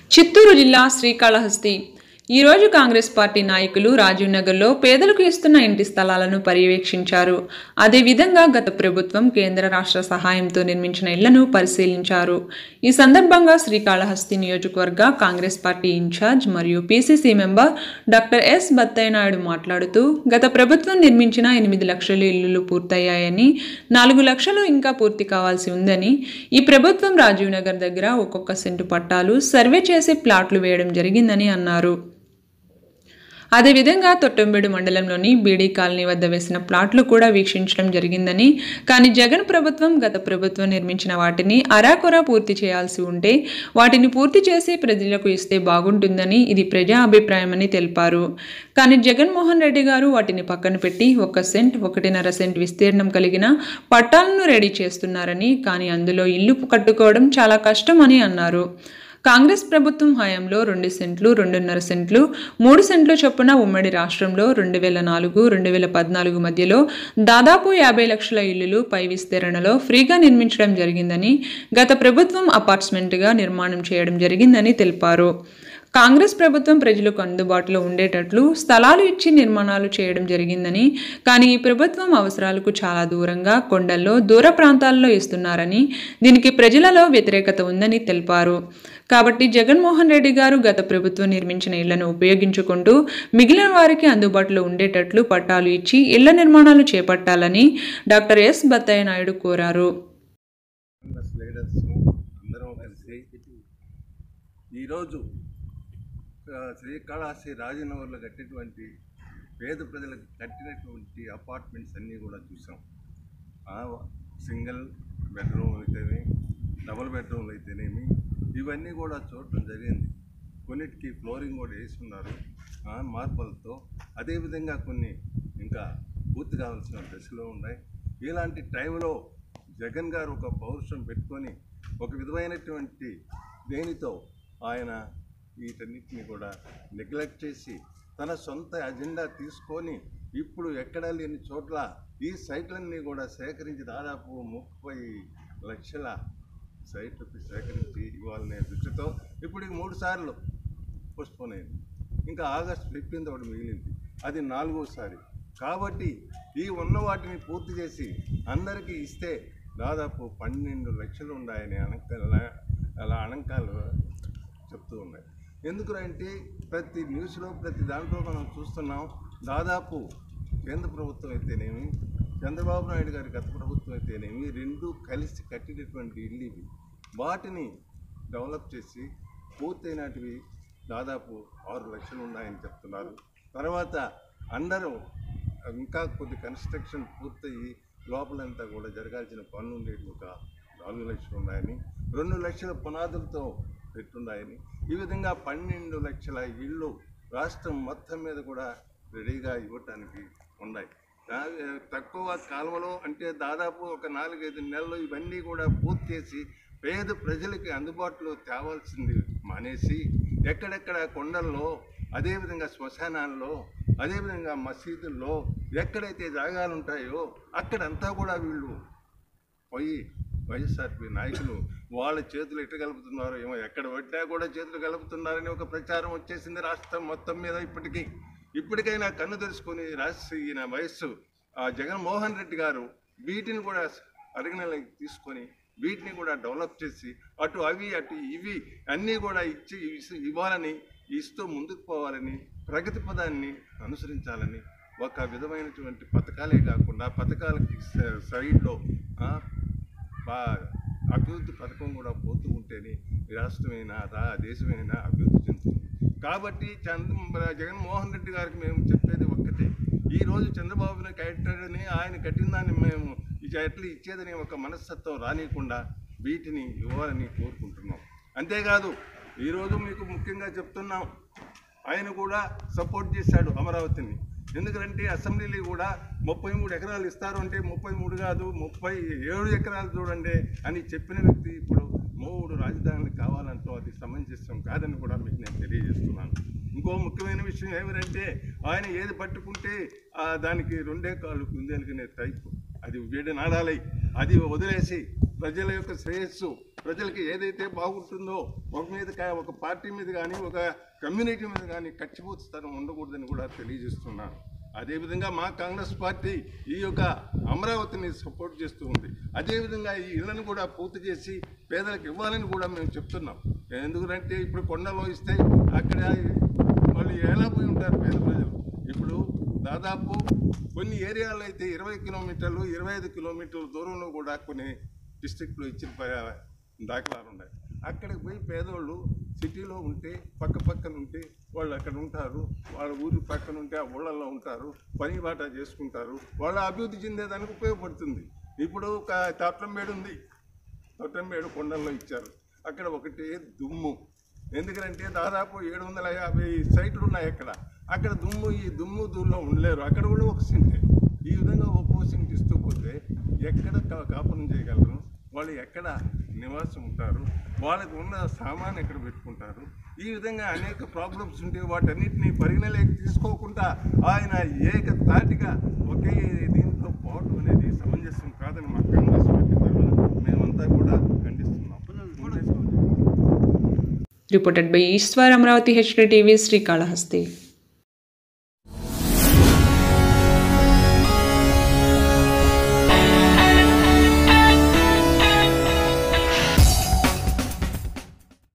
చిత్తూరు జిల్లా శ్రీకాళహస్తి ఈరోజు కాంగ్రెస్ పార్టీ నాయకులు రాజీవ్ నగర్లో పేదలకు ఇస్తున్న ఇంటి స్థలాలను పర్యవేక్షించారు అదేవిధంగా గత ప్రభుత్వం కేంద్ర రాష్ట్ర సహాయంతో నిర్మించిన ఇళ్లను పరిశీలించారు ఈ సందర్భంగా శ్రీకాళహస్తి నియోజకవర్గ కాంగ్రెస్ పార్టీ ఇన్ఛార్జ్ మరియు PCC member doctor S Battaiah Naidu మాట్లాడుతూ గత ప్రభుత్వం నిర్మించిన ఎనిమిది లక్షల ఇళ్లు పూర్తయ్యాయని నాలుగు లక్షలు ఇంకా పూర్తి కావాల్సి ఉందని ఈ ప్రభుత్వం రాజీవ్ నగర్ దగ్గర ఒక్కొక్క సెంటు పట్టాలు సర్వే చేసి ప్లాట్లు వేయడం జరిగిందని అన్నారు అదేవిధంగా తొట్టంబేడు మండలంలోని బీడీ కాలనీ వద్ద వేసిన ప్లాట్లు కూడా వీక్షించడం జరిగిందని కానీ జగన్ ప్రభుత్వం గత ప్రభుత్వం నిర్మించిన వాటిని అరాకొరా పూర్తి చేయాల్సి ఉంటే వాటిని పూర్తి చేసి ప్రజలకు ఇస్తే బాగుంటుందని ఇది ప్రజా అభిప్రాయమని తెలిపారు కానీ జగన్మోహన్ రెడ్డి గారు వాటిని పక్కన పెట్టి ఒక సెంట్ ఒకటిన్నర సెంట్ విస్తీర్ణం కలిగిన పట్టాలను రెడీ చేస్తున్నారని కానీ అందులో ఇల్లు కట్టుకోవడం చాలా కష్టమని అన్నారు కాంగ్రెస్ ప్రభుత్వం హయాంలో రెండు సెంట్లు రెండున్నర సెంట్లు మూడు సెంట్లు చొప్పున ఉమ్మడి రాష్ట్రంలో రెండు వేల నాలుగు రెండు వేల పద్నాలుగు మధ్యలో దాదాపు యాభై లక్షల ఇల్లులు పై విస్తీర్ణలో ఫ్రీగా నిర్మించడం జరిగిందని గత ప్రభుత్వం అపార్ట్మెంట్గా నిర్మాణం చేయడం జరిగిందని తెలిపారు కాంగ్రెస్ ప్రభుత్వం ప్రజలకు అందుబాటులో ఉండేటట్లు స్థలాలు ఇచ్చి నిర్మాణాలు చేయడం జరిగిందని కానీ ఈ ప్రభుత్వం అవసరాలకు చాలా దూరంగా కొండల్లో దూర ప్రాంతాల్లో ఇస్తున్నారని దీనికి ప్రజలలో వ్యతిరేకత ఉందని తెలిపారు కాబట్టి జగన్మోహన్ రెడ్డి గారు గత ప్రభుత్వం నిర్మించిన ఇళ్లను ఉపయోగించుకుంటూ మిగిలిన వారికి అందుబాటులో ఉండేటట్లు పట్టాలు ఇచ్చి ఇళ్ల నిర్మాణాలు చేపట్టాలని డాక్టర్ ఎస్ బత్తయ్య నాయుడు కోరారు కాంగ్రెస్ లీడర్స్ అందరం కలిసి ఈరోజు ఆ, శ్రీకాళహస్తి రాజనగర్లో కట్టినటువంటి పేద ప్రజలకు కట్టినటువంటి అపార్ట్మెంట్స్ అన్నీ కూడా చూసాం ఆ, సింగిల్ బెడ్రూమ్ అయితేనే డబుల్ బెడ్రూమ్లు అయితేనేమి ఇవన్నీ కూడా చూడటం జరిగింది కొన్నిటికి ఫ్లోరింగ్ కూడా వేసి ఉన్నారు ఆ, మార్బల్తో అదేవిధంగా కొన్ని ఇంకా పూర్తి కావాల్సిన దశలో ఉన్నాయి ఇలాంటి టైంలో జగన్ గారు ఒక పౌరుషం పెట్టుకొని ఒక విధమైనటువంటి దేనితో ఆయన వీటన్నిటిని కూడా నెగ్లెక్ట్ చేసి తన సొంత అజెండా తీసుకొని ఇప్పుడు ఎక్కడా లేని చోట్ల ఈ సైట్లన్నీ కూడా సేకరించి దాదాపు ముప్పై లక్షల సైట్లకి సేకరించి ఇవ్వాలనే దృష్టితో ఇప్పుడు మూడు సార్లు పోస్ట్పోన్ అయింది ఇంకా ఆగస్ట్ ఫిఫ్టీన్త్ ఒకటి మిగిలింది అది నాలుగోసారి కాబట్టి ఈ ఉన్న వాటిని పూర్తి చేసి అందరికీ ఇస్తే దాదాపు పన్నెండు లక్షలు ఉన్నాయని అనంక అలా అనంకాలు చెప్తూ ఉన్నాయి ఎందుకంటే ప్రతి న్యూస్లో ప్రతి దాంట్లో మనం చూస్తున్నాం దాదాపు కేంద్ర ప్రభుత్వం అయితేనేమి చంద్రబాబు నాయుడు గారి గత ప్రభుత్వం అయితేనేమి రెండు కలిసి కట్టినటువంటి ఇల్లు ఇవి వాటిని డెవలప్ చేసి పూర్తయినటివి దాదాపు ఆరు లక్షలు ఉన్నాయని చెప్తున్నారు తర్వాత అందరూ ఇంకా కొద్ది కన్స్ట్రక్షన్ పూర్తయి లోపలంతా కూడా జరగాల్సిన పనులు ఉండేవి ఒక నాలుగు లక్షలు ఉన్నాయని రెండు లక్షల పునాదులతో పెట్టున్నాయని ఈ విధంగా పన్నెండు లక్షల ఇళ్ళు రాష్ట్రం మొత్తం మీద కూడా రెడీగా ఇవ్వటానికి ఉన్నాయి దా- తక్కువ కాలంలో అంటే దాదాపు ఒక నాలుగైదు నెలలు ఇవన్నీ కూడా పూర్తి చేసి పేద ప్రజలకి అందుబాటులో తేవాల్సింది మానేసి ఎక్కడెక్కడ కొండల్లో అదేవిధంగా శ్మశానాల్లో అదేవిధంగా మసీదుల్లో ఎక్కడైతే జాగాలు ఉంటాయో అక్కడంతా కూడా వీళ్ళు పోయి వైఎస్ఆర్పి నాయకులు వాళ్ళ చేతులు ఎట్టు కలుపుతున్నారో ఏమో ఎక్కడ పట్టినా కూడా చేతులు కలుపుతున్నారని ఒక ప్రచారం వచ్చేసింది రాష్ట్రం మొత్తం మీద ఇప్పటికీ ఇప్పటికైనా కన్ను తెరుచుకొని రాష్ట్ర ఈయన వయస్సు ఆ జగన్మోహన్ రెడ్డి గారు వీటిని కూడా పరిగణలోకి తీసుకొని వీటిని కూడా డెవలప్ చేసి అటు అవి అటు ఇవి అన్నీ కూడా ఇచ్చి ఇస్- ఇవ్వాలని ఇస్తూ ముందుకు పోవాలని ప్రగతి పదాన్ని అనుసరించాలని ఒక విధమైనటువంటి పథకాలే కాకుండా పథకాలకి స- సైడ్లో ఆ, బా అభివృద్ధి పథకం కూడా పోతూ ఉంటేనే ఈ రాష్ట్రమైనా రా దేశమైనా అభివృద్ధి చెందుతుంది కాబట్టి చంద్ర జగన్మోహన్ రెడ్డి గారికి మేము చెప్పేది ఒక్కటే ఈ రోజు చంద్రబాబుని కట్టాడని ఆయన కట్టిన దాన్ని మేము ఇది ఎట్లా ఇచ్చేదని ఒక మనస్తత్వం రానియకుండా వీటిని ఇవ్వాలని కోరుకుంటున్నాం అంతేకాదు ఈరోజు మీకు ముఖ్యంగా చెప్తున్నాం ఆయన కూడా సపోర్ట్ చేశాడు అమరావతిని ఎందుకంటే అసెంబ్లీలో కూడా ముప్పై మూడు ఎకరాలు ఇస్తారు అంటే ముప్పై మూడు కాదు ముప్పై ఏడు ఎకరాలు చూడండి అని చెప్పిన వ్యక్తి ఇప్పుడు మూడు రాజధానులు కావాలంటూ అది సమంజసం కాదని కూడా మీకు నేను తెలియజేస్తున్నాను ఇంకో ముఖ్యమైన విషయం ఏమిటంటే ఆయన ఏది పట్టుకుంటే ఆ దానికి రెండే కాళ్ళు కుందేలుకునే టైపు అది వేడి నాడాలి అది వదిలేసి ప్రజల యొక్క శ్రేయస్సు ప్రజలకి ఏదైతే బాగుంటుందో ఒక మీద కా- ఒక పార్టీ మీద కానీ ఒక కమ్యూనిటీ మీద కానీ కచ్చిపోతుతనం ఉండకూడదని కూడా తెలియజేస్తున్నాను అదేవిధంగా మా కాంగ్రెస్ పార్టీ ఈ యొక్క అమరావతిని సపోర్ట్ చేస్తూ ఉంది అదేవిధంగా ఈ ఇళ్లను కూడా పూర్తి చేసి పేదలకు ఇవ్వాలని కూడా మేము చెప్తున్నాం ఎందుకంటే ఇప్పుడు కొండలో ఇస్తే అక్కడ వాళ్ళు ఎలా పోయి ఉంటారు పేద ప్రజలు ఇప్పుడు దాదాపు కొన్ని ఏరియాలో అయితే ఇరవై కిలోమీటర్లు ఇరవై ఐదు కిలోమీటర్ల దూరంలో కూడా కొన్ని డిస్ట్రిక్ట్లో ఇచ్చిన ప- దాఖలాలు ఉన్నాయి అక్కడికి పోయి పేదోళ్ళు సిటీలో ఉంటే పక్క పక్కన ఉంటే వాళ్ళు అక్కడ ఉంటారు వాళ్ళ ఊరి పక్కన ఉంటే ఆ ఊళ్ళల్లో ఉంటారు పని బాట చేసుకుంటారు వాళ్ళ అభివృద్ధి చెందేదానికి ఉపయోగపడుతుంది ఇప్పుడు ఒక తాట్రంబేడు ఉంది తొట్టంబేడు కొండల్లో ఇచ్చారు అక్కడ ఒకటే దుమ్ము ఎందుకంటే దాదాపు ఏడు వందల యాభై సైట్లు ఉన్నాయి అక్కడ అక్కడ దుమ్ము ఈ దుమ్ము దూల్లో ఉండలేరు అక్కడ కూడా ఒక సింటే ఈ విధంగా ఒక్కో సింట్ ఇస్తూ పోతే ఎక్కడ కా- కాపురం చేయగలరు వాళ్ళు ఎక్కడ నివాసం ఉంటారు వాళ్ళకు ఉన్న సామాన్ ఎక్కడ పెట్టుకుంటారు ఈ విధంగా అనేక ప్రాబ్లమ్స్ ఉంటే వాటన్నిటిని పరిగణలోకి తీసుకోకుండా ఆయన ఏక తాటిగా ఒకే దీంట్లో పోవటం అనేది సమంజసం కాదని మా కాంగ్రెస్ పార్టీ తరఫున మేమంతా కూడా ఖండిస్తున్నాం reported by Eshwar Amaravati HD TV Srikalahasti